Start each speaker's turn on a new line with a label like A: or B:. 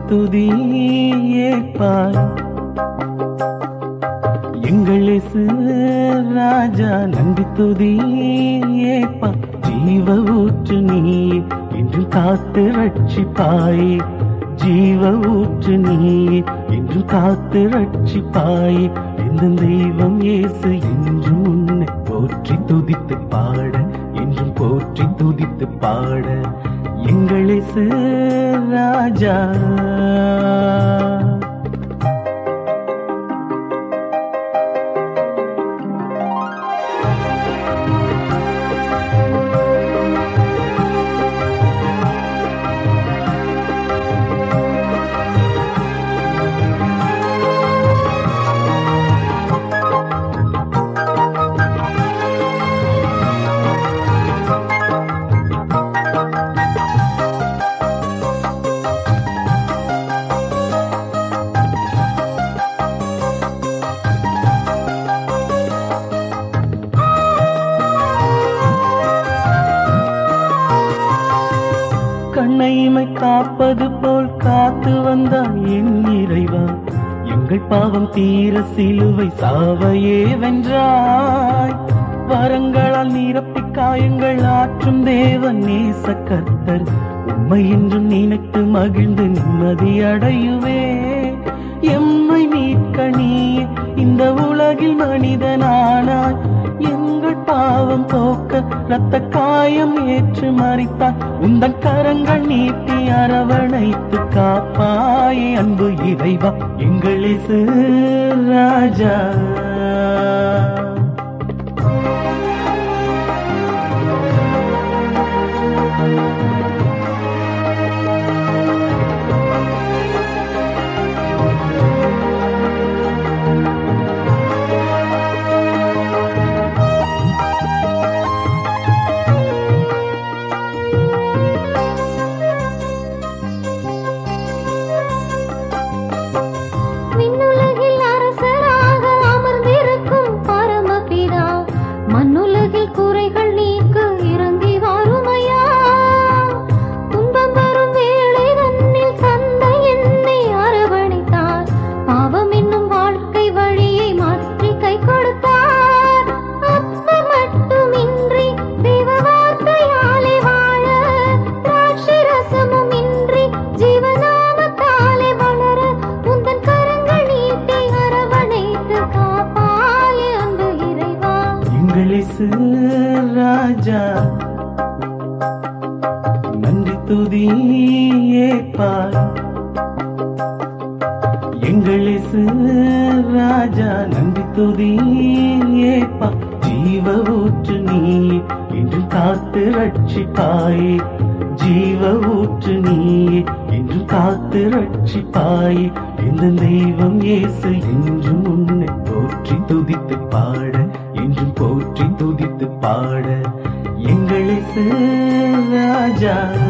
A: துதி ஏற்பாய் எங்கள் இயேசு ராஜா நன்றி துதி ஏற்பா ஜீவ ஊற்று நீ என்று காத்து ரட்சிப்பாய் ஜீவ ஊற்று நீ என்று காத்து ரட்சிப்பாய் எந்த தெய்வம் இயேசு என்றும் உன்னை போற்றி துதித்து பாட என்றும் போற்றி துதித்து பாட எங்கள் இயேசு ராஜா கண்ணைமை காப்பது போல் காத்து வந்தாய் என் இறைவா எங்கள் பாவம் தீர சிலுவை சாவையே வென்றாய் வரங்களால் நிரப்பி காயங்கள் ஆற்றும் தேவன் நேச கர்த்தர் உம்மை என்றும் நினைத்து மகிழ்ந்து நிம்மதி அடையுவே எம்மை மீட்க நீயே இந்த உலகில் மனிதனானாய் எங்கள் பாவம் போக்க ரத்த காயம் ஏற்று மறித்தாய் உந்தன் கரங்கள் நீட்டி அரவணைத்து காப்பாய் அன்பு இறைவா எங்கள் இயேசு ராஜா
B: விண்ணுலகில் அரசராக அமர்ந்திருக்கும் பரமபிதா மண்ணுலகில் குறைகள் நீக்க இறங்கி வாருமையா துன்பம் வரும் வேளை தன்னில் தந்தை என்னை அரவணைத்தார் பாவம் என்னும் வாழ்க்கை வழியை மாற்றி கை கொடுத்தார் அப்ப மட்டுமின்றி தேவ வார்த்தையாலே வாழ திராட்சை ரசமும் இன்றி ஜீவநாமத்தாலே வளர உந்தன் கரங்கள் நீட்டி அரவணைத்து காப்பாயே அன்பு இறைவா
A: எங்கள் இயேசு ராஜா நன்றி துதி ஏற்பாய் எங்கள் இயேசு ராஜா நன்றி துதி ஏற்பா ஜீவ ஊற்று நீ என்று காத்து ரட்சிப்பாய் ஜீவ ஊற்று நீ என்று காத்து ரட்சிப்பாய் இந்த தெய்வம் இயேசு என்றும் உன்னை போற்றி துதித்து பாட என்றும் போற்றி துதித்து பாட எங்கள் இயேசு ராஜா